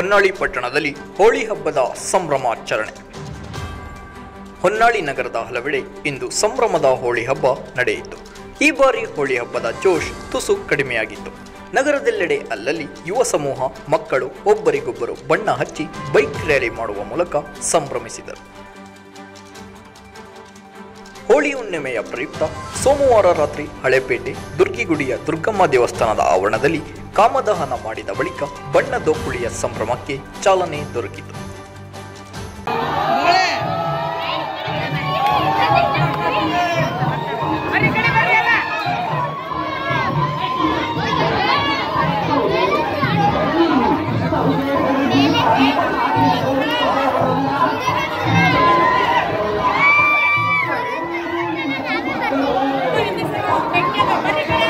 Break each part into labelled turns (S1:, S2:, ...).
S1: ಹೊನ್ನಾಳಿ ಪಟ್ಟಣದಲ್ಲಿ ಹೋಳಿ ಹಬ್ಬದ ಸಂಭ್ರಮಾಚರಣೆ ಹೊನ್ನಾಳಿ ನಗರದ ಹಲವೆಡೆ ಇಂದು ಸಂಭ್ರಮದ ಹೋಳಿ ಹಬ್ಬ ನಡೆಯಿತು ಈ ಬಾರಿ ಹೋಳಿ ಹಬ್ಬದ ಜೋಶ್ ತುಸು ಕಡಿಮೆಯಾಗಿತ್ತು ನಗರದೆಲ್ಲೆಡೆ ಅಲ್ಲಲ್ಲಿ ಯುವ ಸಮೂಹ ಮಕ್ಕಳು ಒಬ್ಬರಿಗೊಬ್ಬರು ಬಣ್ಣ ಹಚ್ಚಿ ಬೈಕ್ ರ್ಯಾಲಿ ಮಾಡುವ ಮೂಲಕ ಸಂಭ್ರಮಿಸಿದರು ಹೋಳಿ ಹುಣ್ಣಿಮೆಯ ಪ್ರಯುಕ್ತ ಸೋಮವಾರ ರಾತ್ರಿ ಹಳೆಪೇಟೆ ದುರ್ಗಿಗುಡಿಯ ದುರ್ಗಮ್ಮ ದೇವಸ್ಥಾನದ ಆವರಣದಲ್ಲಿ ಕಾಮದಹನ ಮಾಡಿದ ಬಳಿಕ ಬಣ್ಣದೋಕುಳಿಯ ಸಂಭ್ರಮಕ್ಕೆ ಚಾಲನೆ ದೊರಕಿತು
S2: ಅರೆ ಕಡೆ ಬರ್ರಿ ಅಲ್ಲ ಬರ್ರಿ ಕಡೆ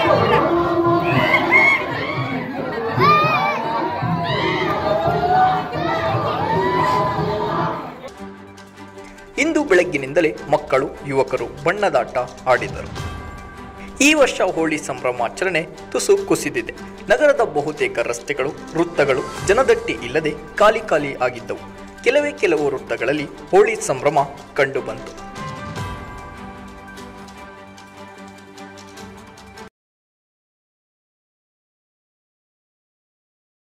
S1: ಇಂದು ಬೆಳಗ್ಗಿನಿಂದಲೇ ಮಕ್ಕಳು ಯುವಕರು ಬಣ್ಣದಾಟ ಆಡಿದರು ಈ ವರ್ಷ ಹೋಳಿ ಸಂಭ್ರಮಾಚರಣೆ ತುಸು ಕುಸಿದಿದೆ ನಗರದ ಬಹುತೇಕ ರಸ್ತೆಗಳು ವೃತ್ತಗಳು ಜನದಟ್ಟಿ ಇಲ್ಲದೆ ಖಾಲಿ ಖಾಲಿ ಆಗಿದ್ದವು ಕೆಲವೇ ಕೆಲವು ವೃತ್ತಗಳಲ್ಲಿ ಹೋಳಿ ಸಂಭ್ರಮ ಕಂಡುಬಂತು